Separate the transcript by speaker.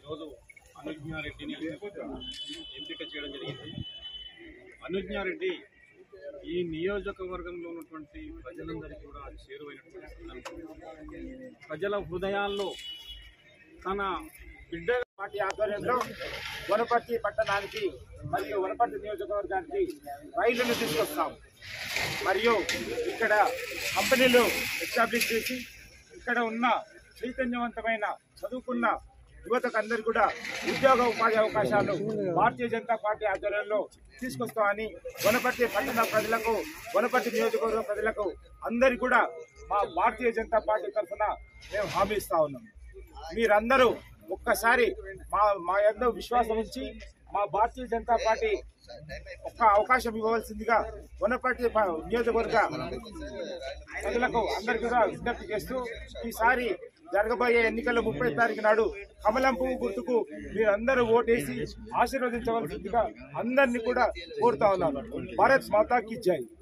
Speaker 1: ఈరోజు అనుజ్ఞారెడ్డిని ఎంపిక చేయడం జరిగింది అనుజ్ఞారెడ్డి ఈ నియోజకవర్గంలో ఉన్నటువంటి ప్రజలందరికీ కూడా చేరువైనటువంటి సందర్భం. ప్రజల హృదయాల్లో తన బిడ్డ
Speaker 2: పార్టీ ఆధ్వర్యంలో వనపర్తి పట్టణానికి మరియు వనపర్తి నియోజకవర్గానికి రైళ్లను తీసుకొస్తాం మరియు ఇక్కడ కంపెనీలు ఎస్టాబ్లిష్ చేసి ఇక్కడ ఉన్న చైతన్యవంతమైన చదువుకున్న యువతకు అందరు కూడా ఉద్యోగ ఉపాధి అవకాశాలు భారతీయ జనతా పార్టీ ఆధ్వర్యంలో తీసుకొస్తామని వనపర్తి పట్టణ ప్రజలకు వనపర్తి నియోజకవర్గ ప్రజలకు అందరి కూడా మా భారతీయ జనతా పార్టీ తరఫున మేము హామీ ఇస్తా ఉన్నాం మీరందరూ ఒక్కసారి మా మా ఎంతో విశ్వాసం ఉంచి మా భారతీయ జనతా పార్టీ ఒక్క అవకాశం ఇవ్వవలసిందిగా వనపర్తి ప- నియోజకవర్గ ప్రజలకు అందరికీ కూడా విజ్ఞప్తి చేస్తూ ఈసారి జరగబోయే ఎన్నికల ముప్పై తారీఖు నాడు కమలం పువ్వు గుర్తుకు మీరందరూ ఓటేసి ఆశీర్వదించవలసిందిగా అందరినీ కూడా కోరుతా ఉన్నాను భారత్ మాతాకి జై